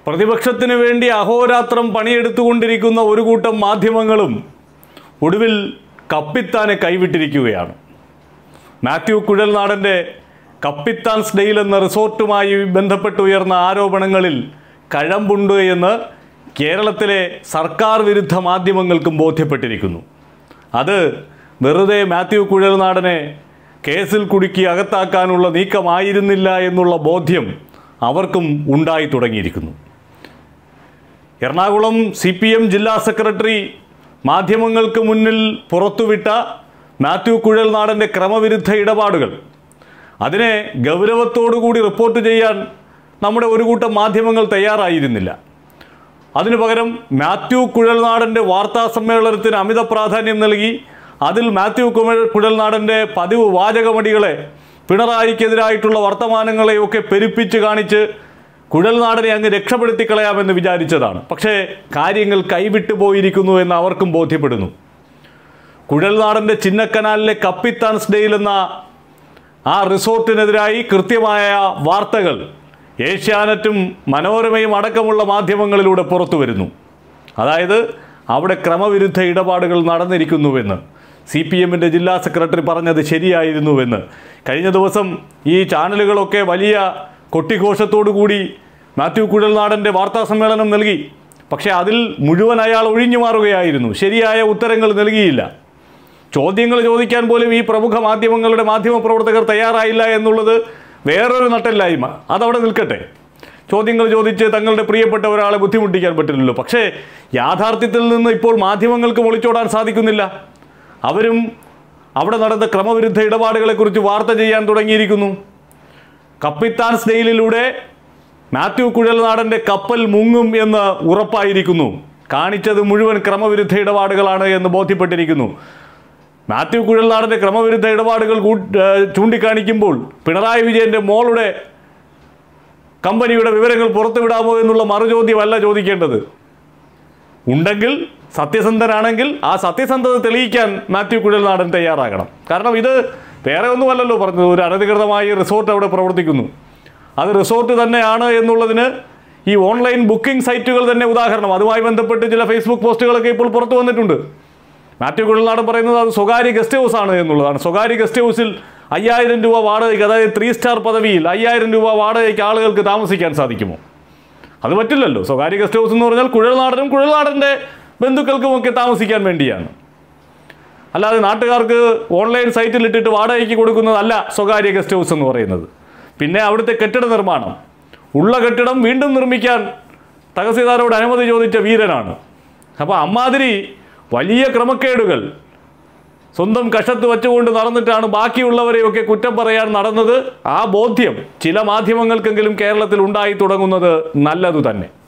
പ്രതിപക്ഷത്തിന് വേണ്ടി അഹോരാത്രം പണിയെടുത്തുകൊണ്ടിരിക്കുന്ന ഒരു കൂട്ടം മാധ്യമങ്ങളും ഒടുവിൽ കപ്പിത്താനെ കൈവിട്ടിരിക്കുകയാണ് മാത്യു കുഴൽനാടൻ്റെ കപ്പിത്താൻസ് ഡെയിൽ എന്ന റിസോർട്ടുമായി ബന്ധപ്പെട്ട് ഉയർന്ന ആരോപണങ്ങളിൽ കഴമ്പുണ്ട് എന്ന് കേരളത്തിലെ സർക്കാർ വിരുദ്ധ മാധ്യമങ്ങൾക്കും ബോധ്യപ്പെട്ടിരിക്കുന്നു അത് വെറുതെ മാത്യു കുഴൽനാടനെ കേസിൽ കുടുക്കി അകത്താക്കാനുള്ള നീക്കമായിരുന്നില്ല എന്നുള്ള ബോധ്യം അവർക്കും ഉണ്ടായി തുടങ്ങിയിരിക്കുന്നു എറണാകുളം സി പി എം ജില്ലാ സെക്രട്ടറി മാധ്യമങ്ങൾക്ക് മുന്നിൽ പുറത്തുവിട്ട മാത്യു കുഴൽനാടൻ്റെ ക്രമവിരുദ്ധ ഇടപാടുകൾ അതിനെ ഗൗരവത്തോടുകൂടി റിപ്പോർട്ട് ചെയ്യാൻ നമ്മുടെ ഒരു കൂട്ടം മാധ്യമങ്ങൾ തയ്യാറായിരുന്നില്ല അതിനു പകരം മാത്യു കുഴൽനാടൻ്റെ വാർത്താ സമ്മേളനത്തിന് അമിത പ്രാധാന്യം നൽകി അതിൽ മാത്യു കുമൾ കുഴൽനാടൻ്റെ പതിവ് വാചകമടികളെ പിണറായിക്കെതിരായിട്ടുള്ള വർത്തമാനങ്ങളെയൊക്കെ പെരുപ്പിച്ച് കാണിച്ച് കുഴൽനാടനെ അങ്ങ് രക്ഷപ്പെടുത്തി കളയാമെന്ന് വിചാരിച്ചതാണ് പക്ഷേ കാര്യങ്ങൾ കൈവിട്ടു പോയിരിക്കുന്നു എന്ന് അവർക്കും ബോധ്യപ്പെടുന്നു കുഴൽനാടൻ്റെ ചിന്നക്കനാലിലെ കപ്പിത്താൻസ് ഡെയിൽ എന്ന ആ റിസോർട്ടിനെതിരായി കൃത്യമായ വാർത്തകൾ ഏഷ്യാനെറ്റും മനോരമയും അടക്കമുള്ള മാധ്യമങ്ങളിലൂടെ പുറത്തു വരുന്നു അതായത് അവിടെ ക്രമവിരുദ്ധ ഇടപാടുകൾ നടന്നിരിക്കുന്നുവെന്ന് സി പി എമ്മിൻ്റെ ജില്ലാ സെക്രട്ടറി പറഞ്ഞത് ശരിയായിരുന്നുവെന്ന് കഴിഞ്ഞ ദിവസം ഈ ചാനലുകളൊക്കെ വലിയ കൊട്ടിഘോഷത്തോടു കൂടി മാത്യു കുഴൽനാടൻ്റെ വാർത്താ സമ്മേളനം നൽകി പക്ഷേ അതിൽ മുഴുവൻ അയാൾ ഒഴിഞ്ഞു മാറുകയായിരുന്നു ശരിയായ ഉത്തരങ്ങൾ നൽകിയില്ല ചോദ്യങ്ങൾ ചോദിക്കാൻ പോലും ഈ പ്രമുഖ മാധ്യമങ്ങളുടെ മാധ്യമ പ്രവർത്തകർ തയ്യാറായില്ല എന്നുള്ളത് വേറൊരു നട്ടല്ലായ്മ അതവിടെ നിൽക്കട്ടെ ചോദ്യങ്ങൾ ചോദിച്ച് തങ്ങളുടെ പ്രിയപ്പെട്ട ഒരാളെ ബുദ്ധിമുട്ടിക്കാൻ പറ്റില്ലല്ലോ പക്ഷേ യാഥാർത്ഥ്യത്തിൽ നിന്ന് ഇപ്പോൾ മാധ്യമങ്ങൾക്ക് ഒളിച്ചോടാൻ സാധിക്കുന്നില്ല അവരും അവിടെ നടന്ന ക്രമവിരുദ്ധ ഇടപാടുകളെക്കുറിച്ച് വാർത്ത ചെയ്യാൻ തുടങ്ങിയിരിക്കുന്നു കപ്പിത്താൻ സ്റ്റെയിലിലൂടെ മാത്യു കുഴൽനാടൻ്റെ കപ്പൽ മുങ്ങും എന്ന് ഉറപ്പായിരിക്കുന്നു കാണിച്ചത് മുഴുവൻ ക്രമവിരുദ്ധ ഇടപാടുകളാണ് എന്ന് ബോധ്യപ്പെട്ടിരിക്കുന്നു മാത്യു കുഴൽനാടൻ്റെ ക്രമവിരുദ്ധ ഇടപാടുകൾ കൂ- ഏഹ് ചൂണ്ടിക്കാണിക്കുമ്പോൾ പിണറായി വിജയൻ്റെ മോളുടെ കമ്പനിയുടെ വിവരങ്ങൾ പുറത്തുവിടാമോ എന്നുള്ള മറുചോദ്യമല്ല ചോദിക്കേണ്ടത് ഉണ്ടെങ്കിൽ സത്യസന്ധനാണെങ്കിൽ ആ സത്യസന്ധത തെളിയിക്കാൻ മാത്യു കുഴൽനാടൻ തയ്യാറാകണം കാരണം ഇത് വേറെ ഒന്നുമല്ലല്ലോ പറഞ്ഞത് ഒരു അനധികൃതമായി റിസോർട്ട് അവിടെ പ്രവർത്തിക്കുന്നു അത് റിസോർട്ട് തന്നെയാണ് എന്നുള്ളതിന് ഈ ഓൺലൈൻ ബുക്കിംഗ് സൈറ്റുകൾ തന്നെ ഉദാഹരണം അതുമായി ബന്ധപ്പെട്ട് ചില ഫേസ്ബുക്ക് പോസ്റ്റുകളൊക്കെ ഇപ്പോൾ പുറത്തു വന്നിട്ടുണ്ട് മാത്യു കുഴൽനാടൻ പറയുന്നത് അത് സ്വകാര്യ ഗസ്റ്റ് ഹൗസ് ആണ് എന്നുള്ളതാണ് സ്വകാര്യ ഗസ്റ്റ് ഹൗസിൽ അയ്യായിരം രൂപ വാടകയ്ക്ക് അതായത് ത്രീ സ്റ്റാർ പദവിയിൽ അയ്യായിരം രൂപ വാടകയ്ക്ക് ആളുകൾക്ക് താമസിക്കാൻ സാധിക്കുമോ അത് പറ്റില്ലല്ലോ സ്വകാര്യ ഗസ്റ്റ് ഹൗസ് എന്ന് പറഞ്ഞാൽ കുഴൽനാടനും കുഴൽനാടൻ്റെ ബന്ധുക്കൾക്കുമൊക്കെ താമസിക്കാൻ വേണ്ടിയാണ് അല്ലാതെ നാട്ടുകാർക്ക് ഓൺലൈൻ സൈറ്റിൽ ഇട്ടിട്ട് വാടകയ്ക്ക് കൊടുക്കുന്നതല്ല സ്വകാര്യ ഗസ്റ്റ് ഹൗസ് എന്ന് പറയുന്നത് പിന്നെ അവിടുത്തെ കെട്ടിട നിർമ്മാണം ഉള്ള കെട്ടിടം വീണ്ടും നിർമ്മിക്കാൻ തഹസീൽദാരോട് അനുമതി ചോദിച്ച വീരനാണ് അപ്പോൾ അമ്മാതിരി വലിയ ക്രമക്കേടുകൾ സ്വന്തം കഷത്ത് വെച്ചുകൊണ്ട് നടന്നിട്ടാണ് ബാക്കിയുള്ളവരെയൊക്കെ കുറ്റം പറയാൻ നടന്നത് ആ ബോധ്യം ചില മാധ്യമങ്ങൾക്കെങ്കിലും കേരളത്തിൽ ഉണ്ടായി തുടങ്ങുന്നത് നല്ലതു തന്നെ